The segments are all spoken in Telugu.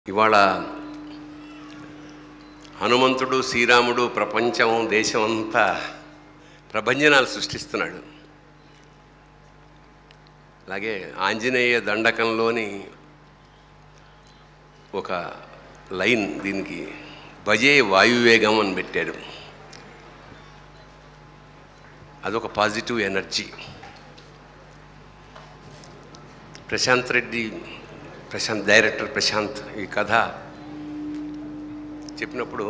ఇవాళ హనుమంతుడు శ్రీరాముడు ప్రపంచం దేశం అంతా ప్రభంజనాలు సృష్టిస్తున్నాడు అలాగే ఆంజనేయ దండకంలోని ఒక లైన్ దీనికి భజే వాయువేగం అని పెట్టాడు అదొక positive energy Prashant Reddy Prashant director Prashant ఈ కథ చెప్పినప్పుడు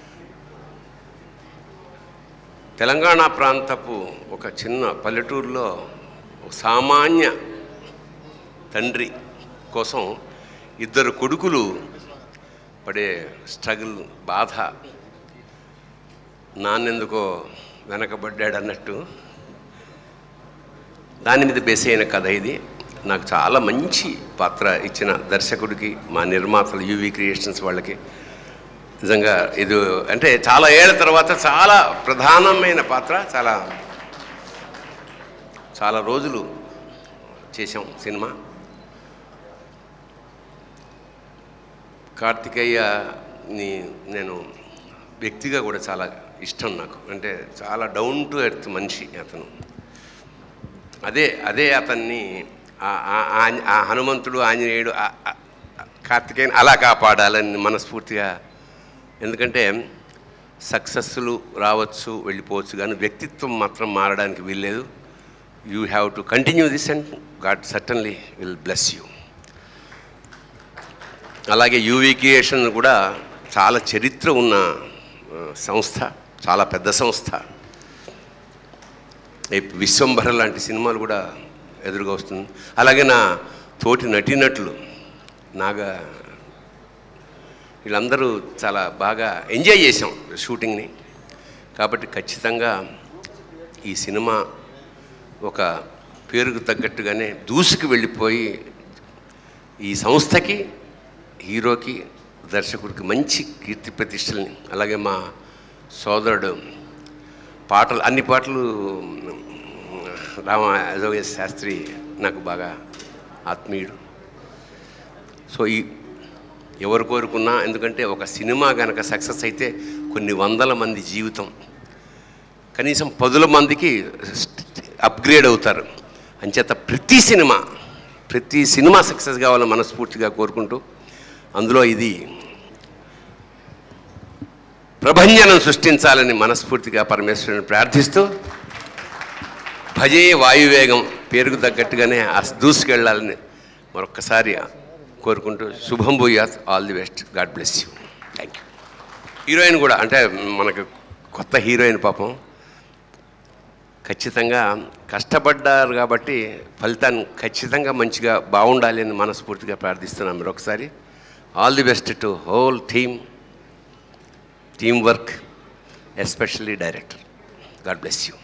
తెలంగాణ ప్రాంతపు ఒక చిన్న పల్లెటూరులో ఒక సామాన్య తండ్రి కోసం ఇద్దరు కొడుకులు పడే స్ట్రగుల్ బాధ నాన్నెందుకో వెనకబడ్డాడు అన్నట్టు దాని మీద బేస్ అయిన కథ ఇది నాకు చాలా మంచి పాత్ర ఇచ్చిన దర్శకుడికి మా నిర్మాతలు యూవి క్రియేషన్స్ వాళ్ళకి నిజంగా ఇది అంటే చాలా ఏళ్ళ తర్వాత చాలా ప్రధానమైన పాత్ర చాలా చాలా రోజులు చేసాం సినిమా కార్తికేయని నేను వ్యక్తిగా కూడా చాలా ఇష్టం నాకు అంటే చాలా డౌన్ టు ఎర్త్ మనిషి అతను అదే అదే అతన్ని ఆ- ఆ- ఆ- ఆ హనుమంతుడు ఆంజనేయుడు ఆ- ఆ- కార్తికేయని అలా కాపాడాలని మనస్ఫూర్తిగా ఎందుకంటే సక్సెస్లు రావచ్చు వెళ్ళిపోవచ్చు కానీ వ్యక్తిత్వం మాత్రం మారడానికి వీల్లేదు you have to continue this and god certainly will bless you అలాగే యూవీ క్రియేషన్ కూడా చాలా చరిత్ర ఉన్న ఆ, సంస్థ చాలా పెద్ద సంస్థ ఈ విశ్వంభర లాంటి సినిమాలు కూడా ఎదురుగా వస్తుంది అలాగే నా తోటి నటీనటులు నాగా వీళ్ళందరూ చాలా బాగా ఎంజాయ్ చేసాం షూటింగ్ని కాబట్టి ఖచ్చితంగా ఈ సినిమా ఒక పేరుకు తగ్గట్టుగానే దూసుకు వెళ్ళిపోయి ఈ సంస్థకి హీరోకి దర్శకుడికి మంచి కీర్తి ప్రతిష్టల్ని అలాగే మా సోదరుడు పాటలు అన్ని పాటలు రామ అజోగ శాస్త్రి నాకు బాగా ఆత్మీయుడు సో ఈ ఎవరు కోరుకున్నా ఎందుకంటే ఒక సినిమా కనుక సక్సెస్ అయితే కొన్ని వందల మంది జీవితం కనీసం పదుల మందికి అప్గ్రేడ్ అవుతారు అంచేత ప్రతి సినిమా ప్రతి సినిమా సక్సెస్ కావాలని మనస్ఫూర్తిగా కోరుకుంటూ అందులో ఇది ప్రభంజనం సృష్టించాలని మనస్ఫూర్తిగా పరమేశ్వరుని ప్రార్థిస్తూ భజే వాయువేగం పేరుకు తగ్గట్టుగానే ఆ దూసుకెళ్ళాలని మరొక్కసారి కోరుకుంటూ శుభం భూయాత్ all the best god bless you thank you heroine కూడా అంటే మనకు కొత్త హీరోయిన్ పాపం ఖచ్చితంగా కష్టపడ్డారు కాబట్టి ఫలితాన్ని ఖచ్చితంగా మంచిగా బాగుండాలి అని మనస్ఫూర్తిగా ప్రార్థిస్తున్నాం మరొకసారి all the best to whole team team work especially director god bless you